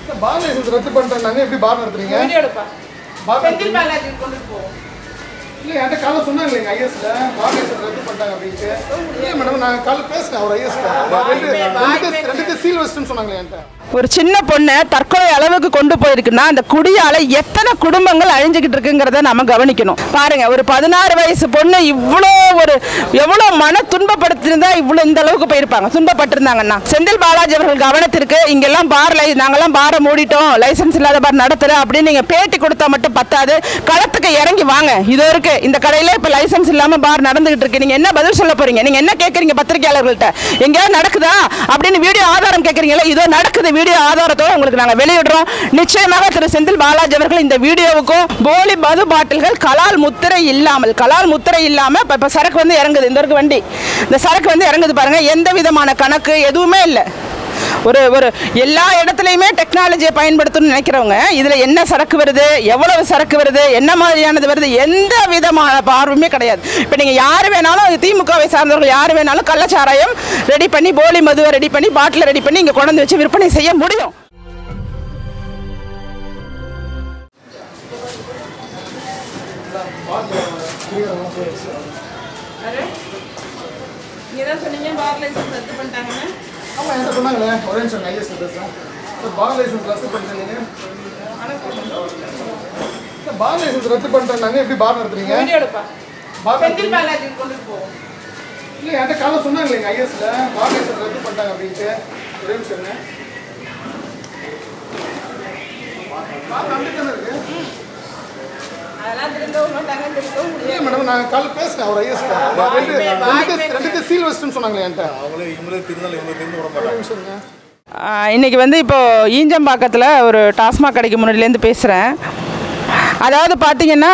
பார் licence ரத்து பண்ணிட்டாங்க எப்படி பார் நடத்துறீங்க வீடியோ எடுப்பா பார் செந்தில் பாலாஜி கொண்டு போவோம் இல்லை என்கிட்ட காலைல சொன்னாங்க இல்லைங்க ஐஎஸ்ல பார் லைசன்ஸ் ரத்து பண்ணிட்டாங்க அப்படின்ட்டு இல்லை மேடம் நான் காலைல பேசினேன் அவர் ஐஎஸ்ல ரெண்டு ரெண்டு ரெண்டுக்கு சீல் வச்சுட்டுன்னு சொன்னாங்களே என்கிட்ட ஒரு சின்ன பொண்ணை தற்கொலை அளவுக்கு கொண்டு போயிருக்குன்னா அந்த குடியால எத்தனை குடும்பங்கள் அழிஞ்சுக்கிட்டு இருக்குங்கிறத நம்ம கவனிக்கணும் பாருங்க ஒரு பதினாறு வயசு பொண்ணு இவ்வளோ ஒரு எவ்வளோ மன துன்பப்படுத்திருந்தா இவ்வளோ இந்த அளவுக்கு போயிருப்பாங்க துன்பப்பட்டிருந்தாங்கன்னா செந்தில் பாலாஜி அவர்கள் கவனத்திற்கு இங்கெல்லாம் பார் லை நாங்கெல்லாம் பாரை மூடிட்டோம் லைசன்ஸ் இல்லாத பார் நடத்தல அப்படின்னு நீங்க பேட்டி கொடுத்தா மட்டும் பத்தாது களத்துக்கு இறங்கி வாங்க இது இருக்கு இந்த கடையில இப்ப லைசன்ஸ் இல்லாம பார் நடந்துகிட்டு இருக்கு நீங்க என்ன பதில் சொல்ல போறீங்க நீங்க என்ன கேக்குறீங்க பத்திரிகையாளர்கள்ட்ட எங்கேயாவது நடக்குதா அப்படின்னு வீடியோ ஆதாரம் கேக்குறீங்களா இதோ நடக்குது வீடியோ ஆதாரத்தோட உங்களுக்கு நாங்க வெளியிடுறோம் நிச்சயமாக திரு செந்தில் பாலாஜி அவர்கள் இந்த வீடியோவுக்கும் போலி மது பாட்டில்கள் கலால் முத்திரை இல்லாமல் கலால் முத்திரை இல்லாம இப்ப இப்ப சரக்கு வந்து இறங்குது இந்த இருக்கு வண்டி இந்த சரக்கு வந்து இறங்குது பாருங்க எந்த விதமான கணக்கு எதுவுமே இல்லை ஒரு ஒரு எல்லா இடத்துலையுமே டெக்னாலஜியை பயன்படுத்தணும்னு நினைக்கிறவங்க இதில் என்ன சரக்கு வருது எவ்வளவு சரக்கு வருது என்ன மாதிரியானது வருது எந்த விதமான பார்வையுமே கிடையாது இப்போ நீங்கள் யார் வேணாலும் அது திமுகவை சார்ந்தவர்கள் யார் வேணாலும் கள்ளச்சாராயம் ரெடி பண்ணி போலி மதுவை ரெடி பண்ணி பாட்டில் ரெடி பண்ணி இங்கே கொண்டு வந்து வச்சு விற்பனை செய்ய முடியும் நீங்கள் தான் சொன்னீங்க பார் லைசன்ஸ் ரத்து பண்ணிட்டாங்கன்னு ஆமாம் என்கிட்ட சொன்னாங்களே ஒரே நிமிஷம் ஐஎஸ்ல பேசுகிறேன் சார் பார் லைசன்ஸ் ரத்து பண்ணிட்டீங்க சார் பார் லைசன்ஸ் ரத்து பண்ணிட்டாங்க எப்படி பார் நடத்துறீங்க வீடியோ எடுப்பா பார் செந்தில் பாலாஜி கொண்டு போவோம் இல்லை என்கிட்ட காலைல சொன்னாங்க இல்லைங்க ஐஎஸ்ல பார் லைசன்ஸ் ரத்து பண்ணிட்டாங்க அப்படின்ட்டு ஒரே நிமிஷம் இருங்க. பார் வந்துட்டு தானே இருக்கு அதெல்லாம் திரும்பவும் மாட்டாங்க திரும்பவும் முடியாது இல்லை மேடம் நான் காலைல பேசினேன் அவர் ஐஎஸ்ல ரெண்டு ரெண்டுக்கு ரெண்டுக்கு சீல் வச்சுட்டுன்னு சொன்னாங்களே என்கிட்ட அவங்களே இவங்களே திருந்தாலும் இவங்க திருந்து விட ஒரே மாட்டாங்க நிமிஷம் இருங்க ஆஹ் இன்னைக்கு வந்து இப்போ ஈஞ்சம்பாக்கத்தில் ஒரு டாஸ்மாக் கடைக்கு முன்னாடிலேருந்து பேசுகிறேன் அதாவது பார்த்தீங்கன்னா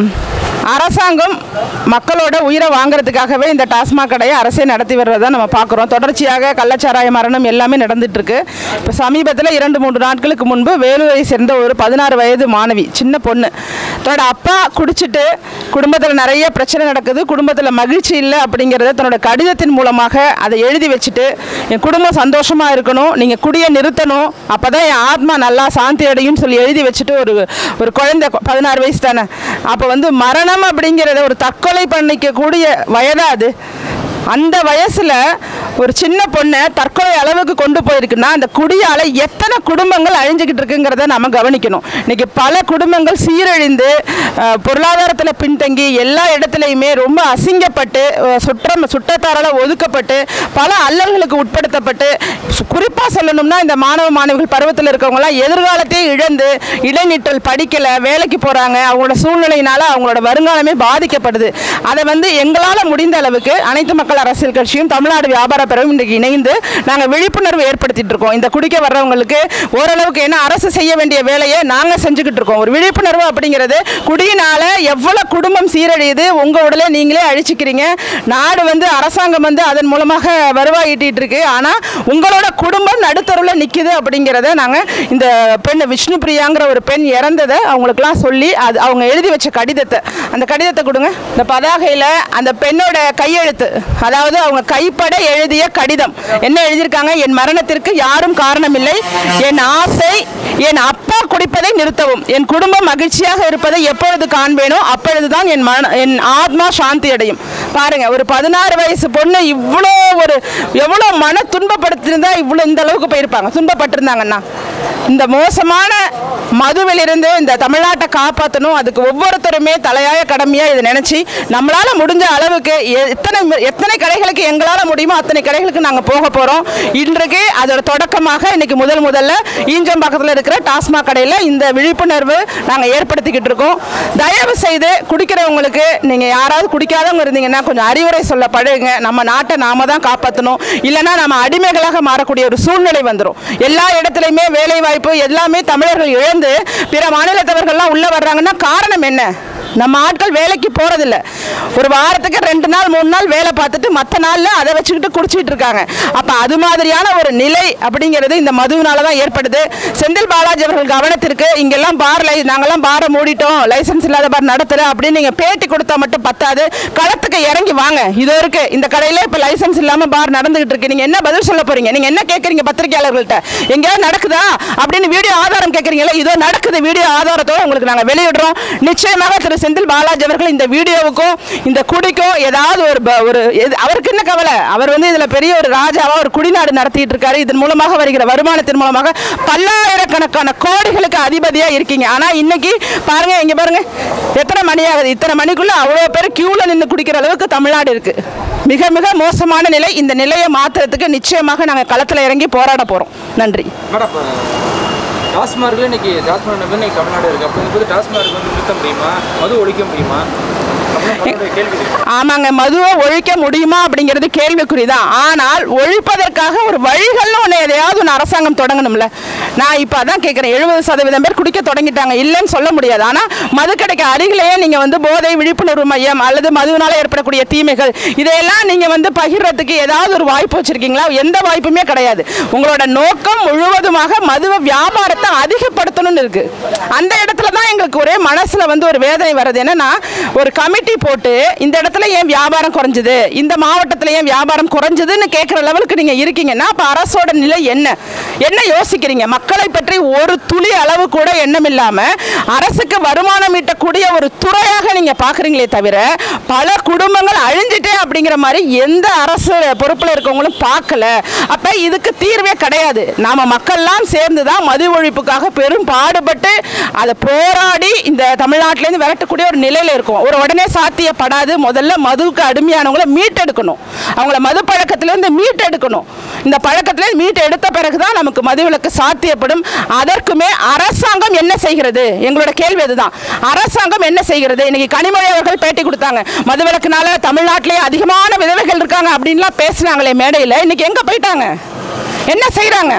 அரசாங்கம் மக்களோட உயிரை வாங்குறதுக்காகவே இந்த டாஸ்மாக் கடையை அரசே நடத்தி வர்றதை நம்ம பார்க்குறோம் தொடர்ச்சியாக கள்ளச்சாராய மரணம் எல்லாமே நடந்துட்டு இருக்கு இப்போ சமீபத்தில் இரண்டு மூன்று நாட்களுக்கு முன்பு வேலூரை சேர்ந்த ஒரு பதினாறு வயது மாணவி சின்ன பொண்ணு தன்னோட அப்பா குடிச்சிட்டு குடும்பத்தில் நிறைய பிரச்சனை நடக்குது குடும்பத்தில் மகிழ்ச்சி இல்லை அப்படிங்கிறத தன்னோட கடிதத்தின் மூலமாக அதை எழுதி வச்சுட்டு என் குடும்பம் சந்தோஷமாக இருக்கணும் நீங்கள் குடியை நிறுத்தணும் அப்போ தான் என் ஆத்மா நல்லா சாந்தி அடையும்னு சொல்லி எழுதி வச்சுட்டு ஒரு ஒரு குழந்தை கொ- பதினாறு வயசு தானே அப்போ வந்து மரணம் அப்படிங்கிறத ஒரு தற்கொலை பண்ணிக்கக்கூடிய வயதா அது அந்த வயசுல ஒரு சின்ன பொண்ணை தற்கொலை அளவுக்கு கொண்டு போயிருக்குன்னா அந்த குடியால எத்தனை குடும்பங்கள் அழிஞ்சுக்கிட்டு இருக்குங்கிறத நம்ம கவனிக்கணும் இன்னைக்கு பல குடும்பங்கள் சீரழிந்து அஹ், பொருளாதாரத்தில் பின்தங்கி எல்லா இடத்துலையுமே ரொம்ப அசிங்கப்பட்டு அஹ், சுற்றம் சுற்றத்தாரால் ஒதுக்கப்பட்டு பல அல்லல்களுக்கு உட்படுத்தப்பட்டு குறிப்பாக சொல்லணும்னா இந்த மாணவ மாணவிகள் பருவத்தில் இருக்கவங்களாம் எதிர்காலத்தையே இழந்து இடைநிற்றல் படிக்கலை வேலைக்கு போகிறாங்க அவங்களோட சூழ்நிலையினால அவங்களோட வருங்காலமே பாதிக்கப்படுது அதை வந்து எங்களால் முடிந்த அளவுக்கு அனைத்து மக்கள் அரசியல் கட்சியும் தமிழ்நாடு வியாபார பேரவையும் இன்றைக்கு இணைந்து நாங்கள் விழிப்புணர்வு ஏற்படுத்திட்டு இருக்கோம் இந்த குடிக்க வர்றவங்களுக்கு ஓரளவுக்கு என்ன அரசு செய்ய வேண்டிய வேலையை நாங்கள் செஞ்சுக்கிட்டு இருக்கோம் ஒரு விழிப்புணர்வு அப்படிங்கிறது குடியினால எவ்வளோ குடும்பம் சீரழியுது உங்கள் உடலை நீங்களே அழிச்சிக்கிறீங்க நாடு வந்து அரசாங்கம் வந்து அதன் மூலமாக வருவாய் ஈட்டிட்டு இருக்கு ஆனால் உங்களோட குடும்பம் நடுத்தருவில் நிற்கிது அப்படிங்கிறத நாங்கள் இந்த பெண் விஷ்ணு பிரியாங்கிற ஒரு பெண் இறந்ததை அவங்களுக்குலாம் சொல்லி அது அவங்க எழுதி வச்ச கடிதத்தை அந்த கடிதத்தை கொடுங்க இந்த பதாகையில் அந்த பெண்ணோட கையெழுத்து அதாவது அவங்க கைப்பட எழுதிய கடிதம் என்ன எழுதியிருக்காங்க என் மரணத்திற்கு யாரும் காரணமில்லை என் ஆசை என் அப்பா குடிப்பதை நிறுத்தவும் என் குடும்பம் மகிழ்ச்சியாக இருப்பதை எப்பொழுது காண்பேனோ அப்பொழுதுதான் என் மன என் ஆத்மா சாந்தி அடையும் பாருங்க ஒரு பதினாறு வயசு பொண்ணு இவ்வளோ ஒரு எவ்வளோ மன துன்பப்படுத்திருந்தா இவ்வளோ இந்த அளவுக்கு போயிருப்பாங்க துன்பப்பட்டிருந்தாங்கன்னா இந்த மோசமான மதுவிலிருந்து இந்த தமிழ்நாட்டை காப்பாற்றணும் அதுக்கு ஒவ்வொருத்தருமே தலையாய கடமையாக இதை நினச்சி நம்மளால் முடிஞ்ச அளவுக்கு எ- எத்தனை மு- எத்தனை கடைகளுக்கு எங்களால் முடியுமோ அத்தனை கடைகளுக்கு நாங்கள் போக போகிறோம் இன்றைக்கு அதோட தொடக்கமாக இன்னைக்கு முதல் முதல்ல ஈஞ்சம்பாக்கத்தில் இருக்கிற டாஸ்மாக் கடையில் இந்த விழிப்புணர்வு நாங்கள் ஏற்படுத்திக்கிட்டு இருக்கோம் தயவு செய்து குடிக்கிறவங்களுக்கு நீங்கள் யாராவது குடிக்காதவங்க இருந்தீங்கன்னா கொஞ்சம் அறிவுரை சொல்ல பழகுங்க நம்ம நாட்டை நாம தான் காப்பாற்றணும் இல்லைன்னா நம்ம அடிமைகளாக மாறக்கூடிய ஒரு சூழ்நிலை வந்துடும் எல்லா இடத்துலையுமே வேலை வாய்ப்பு எல்லாமே தமிழர்கள் இழந்து பிற மாநிலத்தவர்கள்லாம் உள்ளே வர்றாங்கன்னா காரணம் என்ன நம்ம ஆட்கள் வேலைக்கு போகிறதில்ல ஒரு வாரத்துக்கு ரெண்டு நாள் மூணு நாள் வேலை பார்த்துட்டு மற்ற நாளில் அதை வச்சுக்கிட்டு குடிச்சிட்டு இருக்காங்க அப்போ அது மாதிரியான ஒரு நிலை அப்படிங்கிறது இந்த மதுவினால தான் ஏற்படுது செந்தில் பாலாஜி அவர்கள் கவனத்திற்கு இங்கெல்லாம் பார் லை நாங்கெல்லாம் பாரை மூடிட்டோம் லைசன்ஸ் இல்லாத பார் நடத்துகிறேன் அப்படின்னு நீங்கள் பேட்டி கொடுத்தா மட்டும் பத்தாது களத்துக்கு இறங்கி வாங்க இது இருக்கு இந்த கடையில் இப்போ லைசன்ஸ் இல்லாமல் பார் நடந்துகிட்டு இருக்கு நீங்கள் என்ன பதில் சொல்ல போறீங்க நீங்கள் என்ன கேட்குறீங்க பத்திரிகையாளர்கள்ட்ட எங்கேயாவது நடக்குதா அப்படின்னு வீடியோ ஆதாரம் கேட்குறீங்களா இதோ நடக்குது வீடியோ ஆதாரத்தோட உங்களுக்கு நாங்கள் வெளியிடுறோம் நிச்சயமாக திரு செந்தில் பாலாஜி அவர்கள் இந்த வீடியோவுக்கும் இந்த குடிக்கும் ஏதாவது ஒரு ப- ஒரு எது- அவருக்கு என்ன கவலை அவர் வந்து இதில் பெரிய ஒரு ராஜாவா ஒரு குடிநாடு நடத்திட்டு இருக்காரு இதன் மூலமாக வருகிற வருமானத்தின் மூலமாக பல்லாயிரக்கணக்கான கோடிகளுக்கு அதிபதியா இருக்கீங்க ஆனா இன்னைக்கு பாருங்க இங்க பாருங்க எத்தனை மணி ஆகுது இத்தனை மணிக்குள்ள அவ்வளோ பேர் கியூல நின்று குடிக்கிற அளவுக்கு தமிழ்நாடு இருக்கு மிக மிக மோசமான நிலை இந்த நிலையை மாற்றுறதுக்கு நிச்சயமாக நாங்கள் களத்தில் இறங்கி போராட போகிறோம் நன்றி மேடம் இப்போ டாஸ்மார்க்கில் இன்னைக்கு டாஸ்மார்க் நம்பர் இன்னைக்கு தமிழ்நாடு இருக்குது அப்படிங்கும்போது டாஸ்மார்க் வந்து நிறுத்த முடியுமா மது ஒழிக்க முடியுமா அப்படின்னு மக்களுடைய கேள்வி இருக்கு. ஆமாங்க மதுவை ஒழிக்க முடியுமா அப்படிங்கிறது கேள்விக்குறி தான் ஆனால் ஒழிப்பதற்காக ஒரு வழிகள்னு ஒன்று எதையாவது ஒன்று அரசாங்கம் தொடங்கணும்ல நான் இப்போ அதான் கேட்குறேன் எழுபது சதவீதம் பேர் குடிக்க தொடங்கிட்டாங்க இல்லைன்னு சொல்ல முடியாது ஆனால் மதுக்கடைக்கு அருகிலேயே நீங்கள் வந்து போதை விழிப்புணர்வு மையம் அல்லது மதுவினால் ஏற்படக்கூடிய தீமைகள் இதையெல்லாம் நீங்கள் வந்து பகிர்றதுக்கு ஏதாவது ஒரு வாய்ப்பு வச்சுருக்கீங்களா எந்த வாய்ப்புமே கிடையாது உங்களோட நோக்கம் முழுவதுமாக மதுவை வியாபாரத்தை அதிகப்படுத்தணும்னு இருக்கு அந்த இடத்துல தான் எங்களுக்கு ஒரே மனசில் வந்து ஒரு வேதனை வருது என்னன்னா ஒரு கமிட்டி போட்டு இந்த இடத்துல ஏன் வியாபாரம் குறைஞ்சது இந்த மாவட்டத்தில் ஏன் வியாபாரம் குறைஞ்சதுன்னு கேட்குற லெவலுக்கு நீங்கள் இருக்கீங்கன்னா அப்போ அரசோட நிலை என்ன என்ன யோசிக்கிறீங்க மக்களை பற்றி ஒரு துளி அளவு கூட எண்ணம் இல்லாமல் அரசுக்கு வருமானம் ஈட்டக்கூடிய ஒரு துறையாக நீங்கள் பார்க்குறீங்களே தவிர பல குடும்பங்கள் அழிஞ்சிட்டே அப்படிங்கிற மாதிரி எந்த அரசு பொறுப்பில் இருக்கவங்களும் பார்க்கல அப்போ இதுக்கு தீர்வே கிடையாது நாம் மக்கள்லாம் சேர்ந்து தான் மது ஒழிப்புக்காக பெரும் பாடுபட்டு அதை போராடி இந்த தமிழ்நாட்டிலேருந்து விரட்டக்கூடிய ஒரு நிலையில் இருக்கும் ஒரு உடனே சாத்தியப்படாது முதல்ல மதுவுக்கு அடிமையானவங்களை மீட்டெடுக்கணும் அவங்கள மது பழக்கத்திலேருந்து மீட்டெடுக்கணும் இந்த பழக்கத்திலேருந்து மீட்டு எடுத்த பிறகு தான் நமக்கு மதுவிலக்கு சாத்தியப்படும் அதற்குமே அரசாங்கம் என்ன செய்கிறது எங்களோட கேள்வி அதுதான் அரசாங்கம் என்ன செய்கிறது இன்னைக்கு கனிமொழி அவர்கள் பேட்டி கொடுத்தாங்க மதுவிலக்குனால தமிழ்நாட்டிலே அதிகமான விதவைகள் இருக்காங்க அப்படின்லாம் பேசினாங்களே மேடையில் இன்னைக்கு எங்கே போயிட்டாங்க என்ன செய்கிறாங்க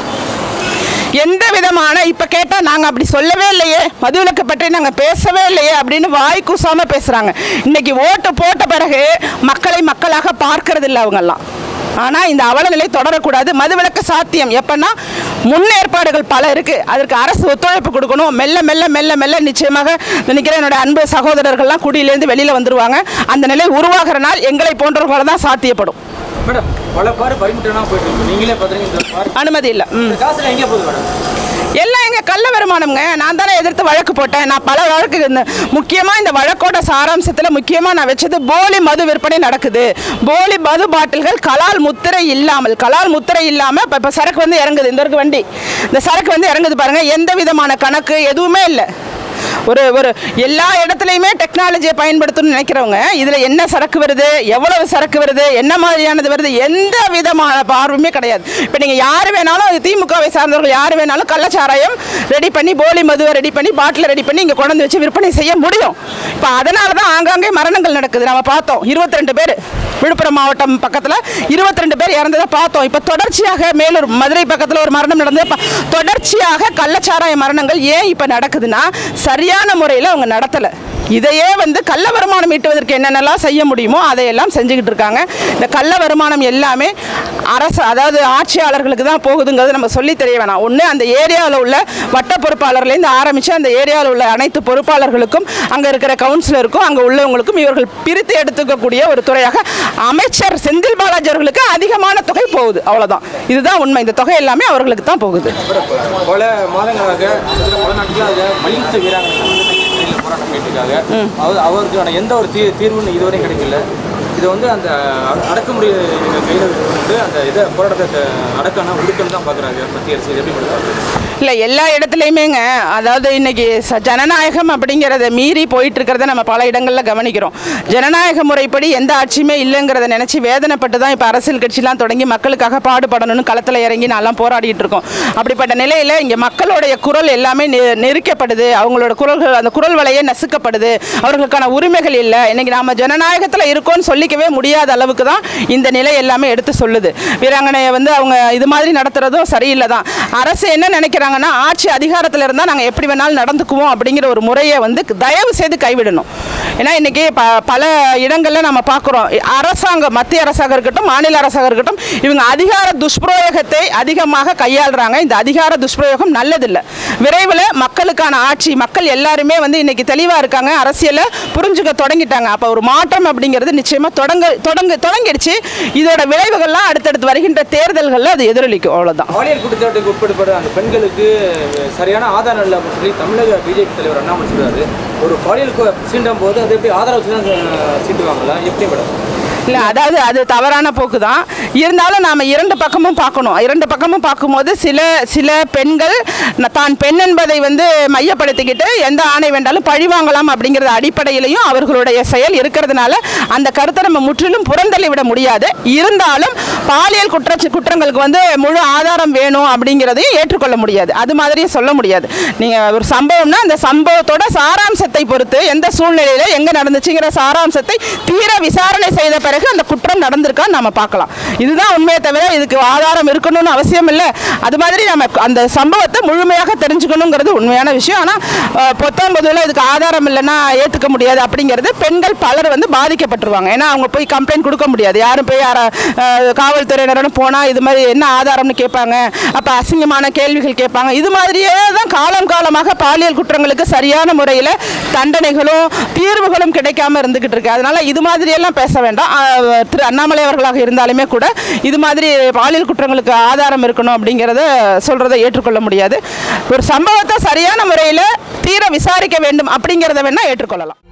எந்த விதமான இப்போ கேட்டால் நாங்கள் அப்படி சொல்லவே இல்லையே மதுவிலக்கு பற்றி நாங்கள் பேசவே இல்லையே அப்படின்னு வாய் கூசாமல் பேசுகிறாங்க இன்னைக்கு ஓட்டு போட்ட பிறகு மக்களை மக்களாக பார்க்கறது இல்லை அவங்கெல்லாம் ஆனால் இந்த அவல நிலை தொடரக்கூடாது மதுவிலக்கு சாத்தியம் எப்பன்னா முன்னேற்பாடுகள் பல இருக்குது அதற்கு அரசு ஒத்துழைப்பு கொடுக்கணும் மெல்ல மெல்ல மெல்ல மெல்ல நிச்சயமாக நினைக்கிறேன் என்னோட அன்பு சகோதரர்கள்லாம் குடியிலேருந்து வெளியில் வந்துருவாங்க அந்த நிலை உருவாகிற நாள் எங்களை போன்றவர்களால் தான் சாத்தியப்படும் மேடம் பல பார் பரிமிட்டனாக போயிட்டு இருக்கு நீங்களே பார்த்துருங்க இந்த பார் அனுமதி இல்லை ம் இந்த காசுல எங்கே போகுது மேடம் எல்லாம் எங்க கள்ள வருமானம்ங்க நான் தானே எதிர்த்து வழக்கு போட்டேன் நான் பல வழக்கு இந்த முக்கியமாக இந்த வழக்கோட சாராம்சத்தில் முக்கியமாக நான் வச்சது போலி மது விற்பனை நடக்குது போலி மது பாட்டில்கள் கலால் முத்திரை இல்லாமல் கலால் முத்திரை இல்லாமல் இப்போ இப்போ சரக்கு வந்து இறங்குது இந்த இருக்கு வண்டி இந்த சரக்கு வந்து இறங்குது பாருங்க எந்த விதமான கணக்கு எதுவுமே இல்லை ஒரு ஒரு எல்லா இடத்துலையுமே டெக்னாலஜியை பயன்படுத்தணும்னு நினைக்கிறவங்க இதில் என்ன சரக்கு வருது எவ்வளவு சரக்கு வருது என்ன மாதிரியானது வருது எந்த விதமான பார்வையுமே கிடையாது இப்போ நீங்கள் யார் வேணாலும் திமுகவை சார்ந்தவர்கள் யார் வேணாலும் கள்ளச்சாராயம் ரெடி பண்ணி போலி மதுவை ரெடி பண்ணி பாட்டில் ரெடி பண்ணி இங்கே கொண்டு வந்து வச்சு விற்பனை செய்ய முடியும் இப்போ அதனால தான் ஆங்காங்கே மரணங்கள் நடக்குது நம்ம பார்த்தோம் 22 பேர் விழுப்புரம் மாவட்டம் பக்கத்தில் 22 பேர் இறந்ததை பார்த்தோம் இப்போ தொடர்ச்சியாக மேலூர் மதுரை பக்கத்தில் ஒரு மரணம் நடந்தது இப்ப தொடர்ச்சியாக கள்ளச்சாராய மரணங்கள் ஏன் இப்போ நடக்குதுன்னா சரியான முறையில் அவங்க நடத்தலை இதையே வந்து கள்ள வருமானம் ஈட்டுவதற்கு என்னென்னலாம் செய்ய முடியுமோ அதையெல்லாம் செஞ்சுக்கிட்டு இருக்காங்க இந்த கள்ள வருமானம் எல்லாமே அரசு அதாவது ஆட்சியாளர்களுக்கு தான் போகுதுங்கிறது நம்ம சொல்லி தெரிய வேணாம் ஒன்று அந்த ஏரியாவில் உள்ள வட்ட பொறுப்பாளர்லேருந்து ஆரம்பித்து அந்த ஏரியாவில் உள்ள அனைத்து பொறுப்பாளர்களுக்கும் அங்கே இருக்கிற கவுன்சிலருக்கும் அங்கே உள்ளவங்களுக்கும் இவர்கள் பிரித்து எடுத்துக்கக்கூடிய ஒரு துறையாக அமைச்சர் செந்தில் பாலாஜி அவர்களுக்கு அதிகமான தொகை போகுது அவ்வளவுதான் இதுதான் உண்மை இந்த தொகை எல்லாமே அவர்களுக்கு தான் போகுது பல மாதங்களாக கிட்டத்தட்ட பல நாட்களாக மல்யுத்த வீராங்கனை வந்து வெளியில் போராட்டம் பண்ணிட்டு அவர் அவருக்கான எந்த ஒரு தீ தீர்வுன்னு இதுவரையும் கிடைக்கல இது வந்து அந்த அ- அடக்குமுறை கையில் வந்து அந்த இதை போராட்டத்தை அடக்கான ஒடுக்கம் தான் பார்க்குறாங்க மத்திய அரசு இது எப்படி பண்ணுறாங்க இல்லை எல்லா இடத்துலையுமேங்க அதாவது இன்னைக்கு ச- ஜனநாயகம் அப்படிங்கிறத மீறி போயிட்டு இருக்கிறத நம்ம பல இடங்களில் கவனிக்கிறோம் ஜனநாயக முறைப்படி எந்த ஆட்சியுமே இல்லைங்கிறத நினச்சி வேதனைப்பட்டு தான் இப்போ அரசியல் கட்சிலாம் தொடங்கி மக்களுக்காக பாடுபடணும்னு களத்தில் இறங்கி நான்லாம் போராடிட்டு இருக்கோம் அப்படிப்பட்ட நிலையில் இங்கே மக்களுடைய குரல் எல்லாமே நெ- நெருக்கப்படுது அவங்களோட குரல்கள் அந்த குரல் வலையே நசுக்கப்படுது அவர்களுக்கான உரிமைகள் இல்லை இன்னைக்கு நாம ஜனநாயகத்தில் இருக்கோம்னு சொல்லி ஜீரணிக்கவே முடியாத அளவுக்கு தான் இந்த நிலை எல்லாமே எடுத்து சொல்லுது வீராங்கனையை வந்து அவங்க இது மாதிரி நடத்துறதும் சரியில்லை தான் அரசு என்ன நினைக்கிறாங்கன்னா ஆட்சி அதிகாரத்தில் இருந்தால் நாங்கள் எப்படி வேணாலும் நடந்துக்குவோம் அப்படிங்கிற ஒரு முறையை வந்து தயவு செய்து கைவிடணும் ஏன்னா இன்றைக்கி ப பல இடங்களில் நம்ம பார்க்குறோம் அரசாங்கம் மத்திய அரசாங்கம் இருக்கட்டும் மாநில அரசாங்கம் இருக்கட்டும் இவங்க அதிகார துஷ்பிரயோகத்தை அதிகமாக கையாளுறாங்க இந்த அதிகார துஷ்பிரயோகம் நல்லதில்லை விரைவில் மக்களுக்கான ஆட்சி மக்கள் எல்லாருமே வந்து இன்னைக்கு தெளிவாக இருக்காங்க அரசியலை புரிஞ்சுக்க தொடங்கிட்டாங்க அப்போ ஒரு மாற்றம் அப்படிங்கிறது நிச்சயமாக தொடங்க தொடங்க தொடங்கிடுச்சு இதோட விளைவுகள்லாம் அடுத்தடுத்து வருகின்ற தேர்தல்களில் அது எதிரொலிக்கும் அவ்வளோதான் பாலியல் குற்றச்சாட்டுக்கு உட்படுப்படுற அந்த பெண்களுக்கு சரியான ஆதாரம் இல்லை அப்படின்னு சொல்லி தமிழக பிஜேபி தலைவர் அண்ணாமலை சொல்றாரு ஒரு பாலியல் கு- சீண்டும் போது அது எப்படி ஆதாரம் வச்சு தான் சீண்டுவாங்களா எப்படி மேடம் இல்லை அதாவது அது தவறான போக்கு தான் இருந்தாலும் நாம் இரண்டு பக்கமும் பார்க்கணும் இரண்டு பக்கமும் பார்க்கும்போது சில சில பெண்கள் ந- தான் பெண் என்பதை வந்து மையப்படுத்திக்கிட்டு எந்த ஆணை வேண்டாலும் பழி வாங்கலாம் அப்படிங்கிறது அடிப்படையிலையும் அவர்களுடைய செயல் இருக்கிறதுனால அந்த கருத்தை நம்ம முற்றிலும் புறந்தள்ளி விட முடியாது இருந்தாலும் பாலியல் குற்ற குற்றங்களுக்கு வந்து முழு ஆதாரம் வேணும் அப்படிங்கிறதையும் ஏற்றுக்கொள்ள முடியாது அது மாதிரியே சொல்ல முடியாது நீங்கள் ஒரு சம்பவம்னா அந்த சம்பவத்தோட சாராம்சத்தை பொறுத்து எந்த சூழ்நிலையில் எங்கே நடந்துச்சுங்கிற சாராம்சத்தை தீர விசாரணை செய்த பிறகு அந்த குற்றம் நடந்திருக்கான்னு நம்ம பார்க்கலாம் இதுதான் உண்மையை தவிர இதுக்கு ஆதாரம் இருக்கணும்னு அவசியம் இல்லை அது மாதிரி நம்ம அந்த சம்பவத்தை முழுமையாக தெரிஞ்சுக்கணுங்கிறது உண்மையான விஷயம் ஆனால் பொத்தாம் பொதுவில் இதுக்கு ஆதாரம் இல்லைன்னா ஏற்றுக்க முடியாது அப்படிங்கிறது பெண்கள் பலர் வந்து பாதிக்கப்பட்டுருவாங்க ஏன்னா அவங்க போய் கம்ப்ளைண்ட் கொடுக்க முடியாது யாரும் போய் யார அஹ், காவல்துறையினரும் போனால் இது மாதிரி என்ன ஆதாரம்னு கேட்பாங்க அப்போ அசிங்கமான கேள்விகள் கேட்பாங்க இது மாதிரியே தான் காலம் காலமாக பாலியல் குற்றங்களுக்கு சரியான முறையில் தண்டனைகளும் தீர்வுகளும் கிடைக்காம இருந்துகிட்டு இருக்கு அதனால இது மாதிரியெல்லாம் பேச வேண்டாம் அஹ், திரு அண்ணாமலை அவர்களாக இருந்தாலுமே கூட இது மாதிரி பாலியல் குற்றங்களுக்கு ஆதாரம் இருக்கணும் அப்படிங்கிறத சொல்றதை ஏற்றுக்கொள்ள முடியாது ஒரு சம்பவத்தை சரியான முறையில் தீர விசாரிக்க வேண்டும் அப்படிங்கிறத வேணால் ஏற்றுக்கொள்ளலாம்